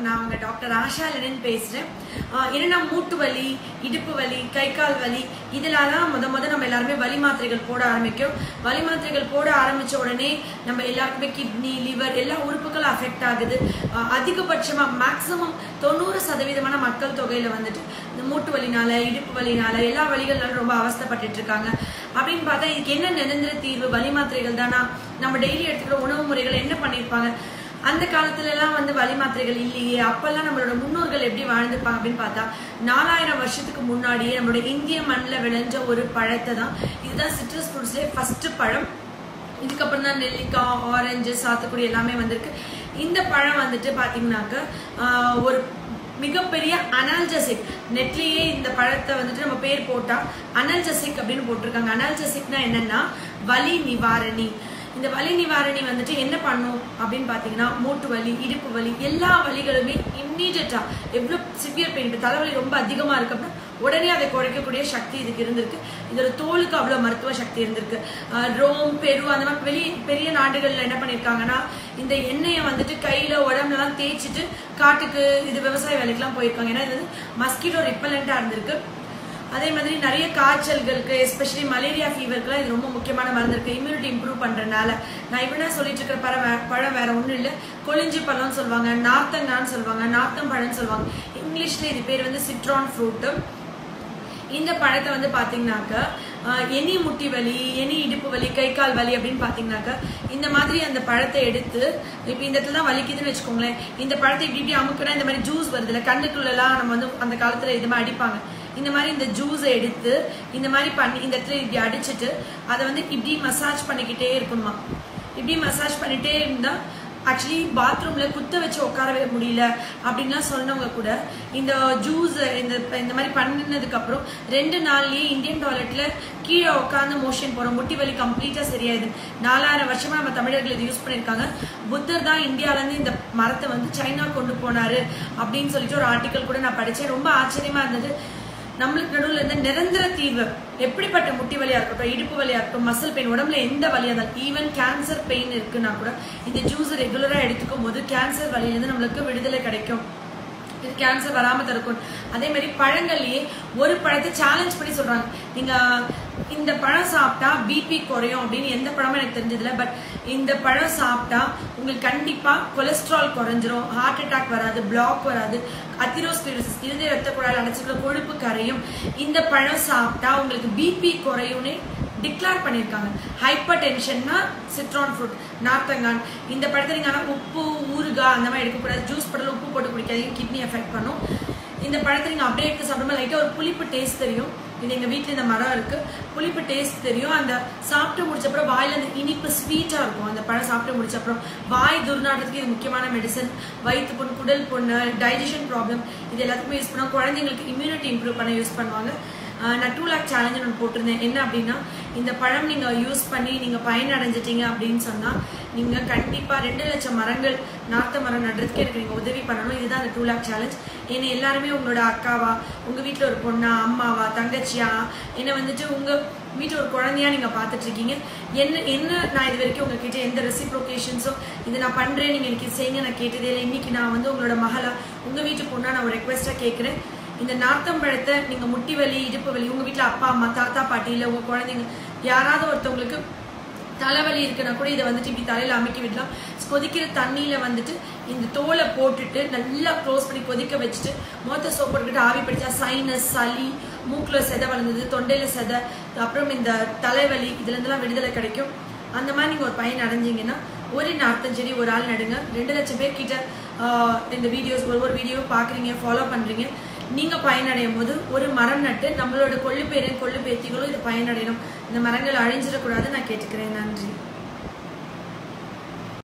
நான் உங்க doctor Asha Lenin பேசுறேன் ஆஹ் என்னன்னா மூட்டு வலி இடுப்பு வலி கை கால் வலி இதெல்லாம் தான் முத முத நம்ம எல்லாருமே வலி மாத்திரைகள் போட ஆரம்பிக்கும் வலி மாத்திரைகள் போட ஆரம்பிச்ச உடனே நம்ம எல்லாருக்குமே கிட்னி லிவர் எல்லா உறுப்புகளும் அஃபெக்ட் ஆகுது ஆஹ் அதிகபட்சமா மேக்சிமம் தொண்ணூறு சதவீதமான மக்கள் தொகையில வந்துட்டு இந்த மூட்டு வலினால இடுப்பு வலினால எல்லா வலிகள்னாலும் ரொம்ப அவஸ்தைப்பட்டுட்டு இருக்காங்க அப்படின்னு பார்த்தா இதுக்கு என்ன நிரந்தர தீர்வு வலி மாத்திரைகள் தானா நம்ம டெய்லி எடுத்துக்கிற உணவு முறைகள் என்ன பண்ணியிருப்பாங்க அந்த காலத்துல எல்லாம் வந்து வலி மாத்திரைகள் இல்லையே அப்பெல்லாம் நம்மளோட முன்னோர்கள் எப்படி வாழ்ந்திருப்பாங்க அப்படின்னு பார்த்தா நாலாயிரம் வருஷத்துக்கு முன்னாடியே நம்மளோட இந்திய மண்ணில் விளைஞ்ச ஒரு பழத்தை தான் இதுதான் சிட்ரஸ் ஃப்ரூட்ஸ்லேயே ஃபர்ஸ்ட் பழம் இதுக்கப்புறம் தான் நெல்லிக்காய் ஆரஞ்சு சாத்துக்குடி எல்லாமே வந்திருக்கு இந்த பழம் வந்துட்டு பார்த்தீங்கன்னாக்க ஆஹ், ஒரு மிகப்பெரிய அனால்ஜசிக் நெட்லயே இந்த பழத்தை வந்துட்டு நம்ம பேர் போட்டா அனால்ஜசிக் அப்படின்னு போட்டிருக்காங்க அனால்ஜசிக்னா என்னன்னா வலி நிவாரணி இந்த வலி நிவாரணி வந்துட்டு என்ன பண்ணும் அப்படின்னு பார்த்தீங்கன்னா மூட்டு வலி இடுப்பு வலி எல்லா வலிகளுமே இம்மீடியட்டா எவ்வளோ சிவியர் பெயின் இப்போ தலைவலி ரொம்ப அதிகமாக இருக்கு அப்படின்னா உடனே அதை குறைக்கக்கூடிய சக்தி இதுக்கு இருந்திருக்கு இதோட தோலுக்கு அவ்வளோ மருத்துவ சக்தி இருந்திருக்கு ஆஹ் ரோம் பெரு அந்த மாதிரி வெளி பெரிய நாடுகளில் என்ன பண்ணியிருக்காங்கன்னா இந்த எண்ணெயை வந்துட்டு கையில உடம்புலலாம் தேய்ச்சிட்டு காட்டுக்கு இது விவசாய வேலைக்கெல்லாம் போயிருக்காங்க ஏன்னா இது வந்து மஸ்கிட்டோ ரிப்பலண்டா இருந்திருக்கு அதே மாதிரி நிறைய காய்ச்சல்களுக்கு எஸ்பெஷலி மலேரியா ஃபீவருக்குலாம் இது ரொம்ப முக்கியமான மருந்து இருக்கு இம்யூனிட்டி இம்ப்ரூவ் பண்றதுனால நான் இப்படி சொல்லிட்டு இருக்கிற பழம் வே- பழம் வேற ஒன்றும் இல்லை கொளிஞ்சி பழம்னு சொல்லுவாங்க நார்த்தங்கான்னு சொல்லுவாங்க நார்த்தம் பழம்னு சொல்லுவாங்க இங்கிலீஷ்ல இது பேர் வந்து சிட்ரான் ஃப்ரூட்டு இந்த பழத்தை வந்து பாத்தீங்கன்னாக்க ஆஹ், எனி முட்டி வலி எனி இடுப்பு வலி கை கால் வலி அப்படின்னு பாத்தீங்கன்னாக்க இந்த மாதிரி அந்த பழத்தை எடுத்து இப்போ இந்த இடத்துல தான் வலிக்குதுன்னு வச்சுக்கோங்களேன் இந்த பழத்தை இப்படி இப்படி அமுக்குனா இந்த மாதிரி ஜூஸ் வருதுல்ல கண்ணுக்குள்ளலாம் நம்ம வந்து அந்த காலத்துல இது மாதிரி அடிப்பாங்க இந்த மாதிரி இந்த ஜூஸை எடுத்து இந்த மாதிரி பண்ணி இந்த இடத்துல இப்படி அடிச்சிட்டு அதை வந்து இப்படி மசாஜ் பண்ணிக்கிட்டே இருக்கணுமா இப்படி மசாஜ் பண்ணிட்டே இருந்தா ஆக்சுவலி பாத்ரூம்ல குத்த வச்சு உட்காரவே முடியல அப்படின்லாம் சொன்னவங்க கூட இந்த ஜூஸ் இந்த இந்த மாதிரி பண்ணினதுக்கு அப்புறம் ரெண்டு நாள்லயே இந்தியன் டாய்லெட்ல கீழே உட்காந்து மோஷன் போறோம் முட்டி வலி கம்ப்ளீட்டா சரியாயிடுது நாலாயிரம் வருஷமா நம்ம தமிழர்கள் இதை யூஸ் பண்ணிருக்காங்க புத்தர் தான் இந்தியால இருந்து இந்த மரத்தை வந்து சைனா கொண்டு போனாரு அப்படின்னு சொல்லிட்டு ஒரு ஆர்டிக்கல் கூட நான் படிச்சேன் ரொம்ப ஆச்சரியமா இருந்தது நம்மளுக்கு நடுவில் இருந்த நிரந்தர தீர்வு எப்படிப்பட்ட முட்டி வலியா இருக்கட்டும் இடுப்பு வலியா இருக்கட்டும் மசில் பெயின் உடம்புல எந்த வலியா இருந்தாலும் ஈவன் கேன்சர் பெயின் இருக்குன்னா கூட இந்த ஜூஸ் ரெகுலரா எடுத்துக்கும் போது கேன்சர் வலியிலிருந்து நம்மளுக்கு விடுதலை கிடைக்கும் இது கேன்சர் வராம தடுக்கும் அதே மாதிரி பழங்கள்லயே ஒரு பழத்தை சேலஞ்ச் பண்ணி சொல்றாங்க நீங்க இந்த பழம் சாப்பிட்டா பிபி குறையும் அப்படின்னு எந்த பழமும் எனக்கு தெரிஞ்சதில்ல பட் இந்த பழம் சாப்பிட்டா உங்களுக்கு கண்டிப்பா கொலஸ்ட்ரால் குறைஞ்சிரும் ஹார்ட் அட்டாக் வராது பிளாக் வராது அத்திரோஸ்கிலோசிஸ் இருதய ரத்த குழாயில் அடைச்சிக்கிற கொழுப்பு கரையும் இந்த பழம் சாப்பிட்டா உங்களுக்கு பிபி குறையும்னு டிக்ளேர் பண்ணியிருக்காங்க ஹைப்பர் டென்ஷன்னா சிட்ரான் ஃப்ரூட் நார்த்தங்கான் இந்த பழத்தை நீங்க ஆனா உப்பு ஊறுகாய் அந்த மாதிரி எடுக்கக்கூடாது ஜூஸ் படல உப்பு போட்டு குடிக்காதீங்க கிட்னி எஃபெக்ட் பண்ணும் இந்த பழத்தை நீங்க அப்படியே எடுத்து சாப்பிடும்போது லைட்டா ஒரு புளிப்பு டேஸ்ட் தெரியும் இது எங்க வீட்ல இந்த மரம் இருக்கு புளிப்பு டேஸ்ட் தெரியும் அந்த சாப்பிட்டு முடிச்ச அப்புறம் வாயில அந்த இனிப்பு ஸ்வீட்டா இருக்கும் அந்த பழம் சாப்பிட்டு முடிச்ச அப்புறம் வாய் துர்நாற்றத்துக்கு இது முக்கியமான மெடிசன் வயிற்று புண் குடல் புண்ணு டைஜஷன் ப்ராப்ளம் இது எல்லாத்துக்குமே யூஸ் பண்ணுவோம் குழந்தைங்களுக்கு இம்யூனிட்டி இம்ப்ரூவ் பண்ண யூஸ் பண்ணுவாங்க ஆஹ் நான் டூ லேக் சேலஞ்சு ஒன்று போட்டிருந்தேன் என்ன அப்படின்னா இந்த பழம் நீங்க யூஸ் பண்ணி நீங்க பயனடைஞ்சிட்டீங்க அப்படின்னு சொன்னா நீங்க கண்டிப்பா ரெண்டு லட்சம் மரங்கள் நார்த்த மரம் நடுறதுக்கு எனக்கு நீங்க உதவி பண்ணணும் இதுதான் அந்த டூ லேக் சேலஞ்ச் என்ன எல்லாருமே உங்களோட அக்காவா உங்க வீட்ல ஒரு பொண்ணா அம்மாவா தங்கச்சியா என்ன வந்துட்டு உங்க வீட்டில் ஒரு குழந்தையா நீங்க பார்த்துட்டு இருக்கீங்க என்ன என்ன நான் இது வரைக்கும் உங்ககிட்ட எந்த ரெசிப்ரோகேஷன்ஸோ இது நான் பண்றேன் நீங்க எனக்கு இது செய்யுங்க நான் கேட்டதே இல்லை இன்னைக்கு நான் வந்து உங்களோட மகளா உங்க வீட்டு பொண்ணா நான் ஒரு ரெக்வெஸ்டா கேட்கிறேன் இந்த நார்த்தம்பழத்தை நீங்க முட்டி வலி இடுப்பு வலி உங்க வீட்ல அப்பா அம்மா தாத்தா பாட்டி இல்ல உங்க குழந்தைங்க யாராவது ஒருத்தவங்களுக்கு தலைவலி இருக்குன்னா கூட இதை வந்துட்டு இப்படி தலையில அமைக்கி விடலாம் கொதிக்கிற தண்ணியில வந்துட்டு இந்த தோலை போட்டுட்டு நல்லா க்ளோஸ் பண்ணி கொதிக்க வச்சுட்டு மொத்த சோப் போட்டுக்கிட்டு ஆவி பிடிச்சா சைனஸ் சளி மூக்குல செதை வளர்ந்தது தொண்டையில செதை அப்புறம் இந்த தலைவலி இதுல இருந்தெல்லாம் விடுதலை கிடைக்கும் அந்த மாதிரி நீங்க ஒரு பையன் அடைஞ்சீங்கன்னா ஒரு நார்த்தம் செடி ஒரு ஆள் நடுங்க ரெண்டு லட்சம் பேர் கிட்ட ஆஹ், இந்த வீடியோஸ் ஒவ்வொரு வீடியோ பாக்குறீங்க ஃபாலோ பண்றீங்க நீங்க பயனடையும் போது ஒரு மரம் நட்டு நம்மளோட கொள்ளு பேரன் கொள்ளு பேத்திகளும் இது பயனடையணும் இந்த மரங்கள் அழிஞ்சிடக்கூடாது நான் கேட்டுக்கிறேன் நன்றி